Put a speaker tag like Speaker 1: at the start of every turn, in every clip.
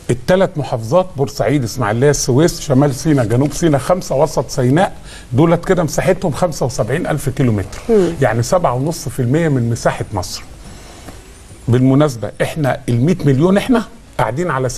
Speaker 1: الثلاث محافظات بورسعيد اسماعيليه السويس شمال سيناء جنوب سيناء خمسه وسط سيناء دولت كده مساحتهم 75 الف كيلو متر يعني 7.5% من مساحه مصر بالمناسبه احنا ال 100 مليون احنا قاعدين على 6%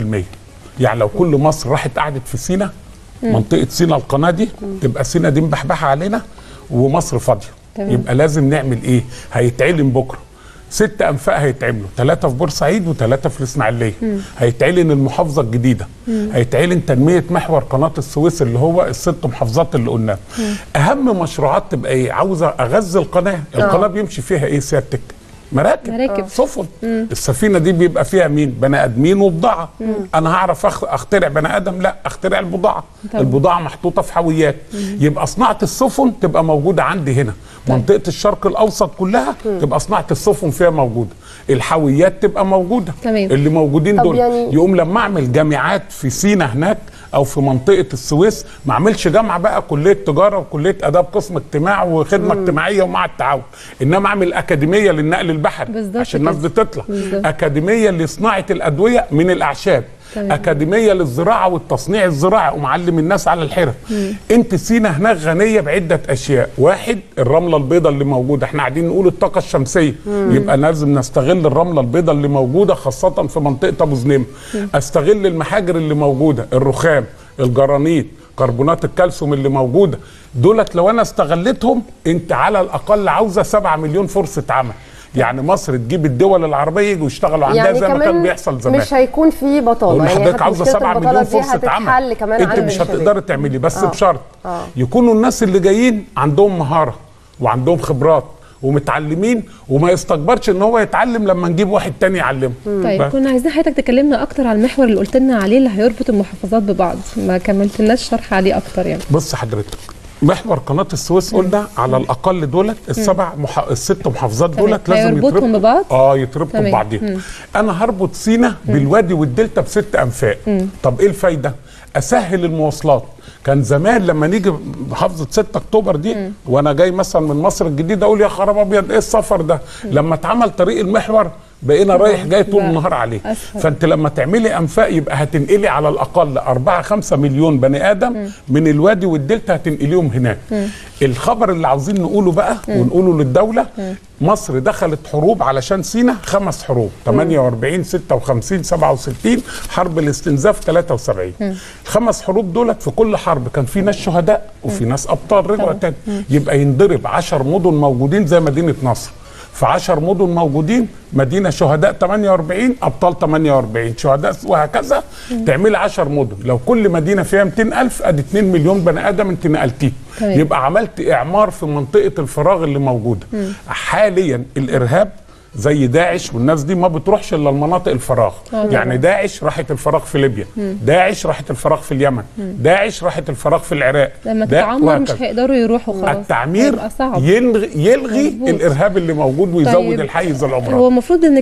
Speaker 1: يعني لو كل مصر راحت قعدت في سينا منطقه سينا القناه دي تبقى سينا دي مبحبحه علينا ومصر فاضيه
Speaker 2: تمام.
Speaker 1: يبقى لازم نعمل ايه هيتعلن بكره ست انفاق هيتعملوا ثلاثه في بورسعيد وثلاثه في الاسماعيليه هيتعلن المحافظه الجديده هيتعلن تنميه محور قناه السويس اللي هو الست محافظات اللي قلناها اهم مشروعات تبقى ايه عاوزه اغذي القناه القناه بيمشي فيها ايه سيادتك مراكب
Speaker 2: مراكب.
Speaker 1: سفن السفينه دي بيبقى فيها مين بني ادمين وبضاعه انا هعرف أخ- اخترع بني ادم لا اخترع البضاعه
Speaker 2: طبعا.
Speaker 1: البضاعه محطوطه في حاويات يبقى صناعه السفن تبقى موجوده عندي هنا منطقه الشرق الاوسط كلها تبقى صناعه السفن فيها موجوده الحاويات تبقى موجوده
Speaker 2: تمام.
Speaker 1: اللي موجودين
Speaker 3: طب
Speaker 1: دول
Speaker 3: يعني-
Speaker 1: يقوم لما اعمل جامعات في سينا هناك او في منطقه السويس ما اعملش جامعه بقى كليه تجاره وكليه اداب قسم اجتماع وخدمه اجتماعيه ومع التعاون انما اعمل اكاديميه للنقل البحري
Speaker 2: بالظبط
Speaker 1: عشان الناس
Speaker 2: كده.
Speaker 1: دي تطلع
Speaker 2: بالظبط.
Speaker 1: اكاديميه لصناعه الادويه من الاعشاب
Speaker 2: تمام.
Speaker 1: اكاديميه للزراعه والتصنيع الزراعي ومعلم الناس على الحرف انت سينا هناك غنيه بعده اشياء واحد الرمله البيضاء اللي موجوده احنا قاعدين نقول الطاقه الشمسيه يبقى لازم نستغل الرمله البيضاء اللي موجوده خاصه في منطقه ابو زنيم استغل المحاجر اللي موجوده الرخام الجرانيت كربونات الكالسيوم اللي موجوده دولت لو انا استغلتهم انت على الاقل عاوزه 7 مليون فرصه عمل يعني مصر تجيب الدول العربيه يجوا يشتغلوا عندها
Speaker 3: يعني
Speaker 1: زي ما كان
Speaker 3: كمان
Speaker 1: بيحصل زمان
Speaker 3: مش هيكون في بطاله
Speaker 1: بقول
Speaker 3: يعني
Speaker 1: لحضرتك
Speaker 3: هت-
Speaker 1: عاوزه
Speaker 3: مشكلة
Speaker 1: 7
Speaker 3: البطالة
Speaker 1: مليون
Speaker 3: دي
Speaker 1: فرصه
Speaker 3: هتتحل
Speaker 1: عمل
Speaker 3: كمان
Speaker 1: انت
Speaker 3: عند
Speaker 1: مش
Speaker 3: الشباب.
Speaker 1: هتقدري تعملي بس
Speaker 3: آه.
Speaker 1: بشرط
Speaker 3: آه.
Speaker 1: يكونوا الناس اللي جايين عندهم مهاره وعندهم خبرات ومتعلمين وما يستكبرش ان هو يتعلم لما نجيب واحد تاني يعلمه
Speaker 2: طيب
Speaker 1: بس.
Speaker 2: كنا عايزين حضرتك تكلمنا اكتر على المحور اللي قلت لنا عليه اللي هيربط المحافظات ببعض ما كملتلناش شرح عليه اكتر يعني
Speaker 1: بص حضرتك محور قناه السويس قلنا على الاقل دولت السبع مح... الست محافظات
Speaker 2: تمام.
Speaker 1: دولت لازم
Speaker 2: هيربطهم
Speaker 1: يتربطوا
Speaker 2: ببعض؟
Speaker 1: اه يتربطوا
Speaker 2: تمام.
Speaker 1: ببعضهم انا هربط سينا بالوادي والدلتا بست انفاق طب ايه الفايده اسهل المواصلات كان زمان لما نيجي محافظه 6 اكتوبر دي وانا جاي مثلا من مصر الجديده اقول يا خراب ابيض ايه السفر ده لما اتعمل طريق المحور بقينا رايح جاي طول
Speaker 2: بقى
Speaker 1: النهار عليه
Speaker 2: أسهل.
Speaker 1: فانت لما تعملي انفاق يبقى هتنقلي على الاقل 4 5 مليون بني ادم من الوادي والدلتا هتنقليهم هناك الخبر اللي عاوزين نقوله بقى ونقوله للدوله مصر دخلت حروب علشان سينا خمس حروب 48 56 67 حرب الاستنزاف 73 الخمس حروب دولت في كل حرب كان في ناس شهداء وفي ناس ابطال رجعوا تاني يبقى ينضرب 10 مدن موجودين زي مدينه نصر في 10 مدن موجودين مدينه شهداء 48 ابطال 48 شهداء وهكذا تعملي 10 مدن لو كل مدينه فيها 200000 ادي 2 مليون بني ادم انت نقلتيه
Speaker 2: تمام.
Speaker 1: يبقى عملت اعمار في منطقه الفراغ اللي موجوده حاليا الارهاب زي داعش والناس دي ما بتروحش الا المناطق الفراغ يعني داعش راحت الفراغ في ليبيا داعش راحت الفراغ في اليمن داعش راحت الفراغ في العراق
Speaker 2: لما
Speaker 1: دا-
Speaker 2: تتعمر مش
Speaker 1: وهكذا.
Speaker 2: هيقدروا يروحوا خلاص
Speaker 1: التعمير
Speaker 2: هيبقى صعب
Speaker 1: يلغي, يلغي
Speaker 2: مظبوط.
Speaker 1: الارهاب اللي موجود ويزود
Speaker 2: طيب،
Speaker 1: الحيز العمراني
Speaker 2: هو المفروض ان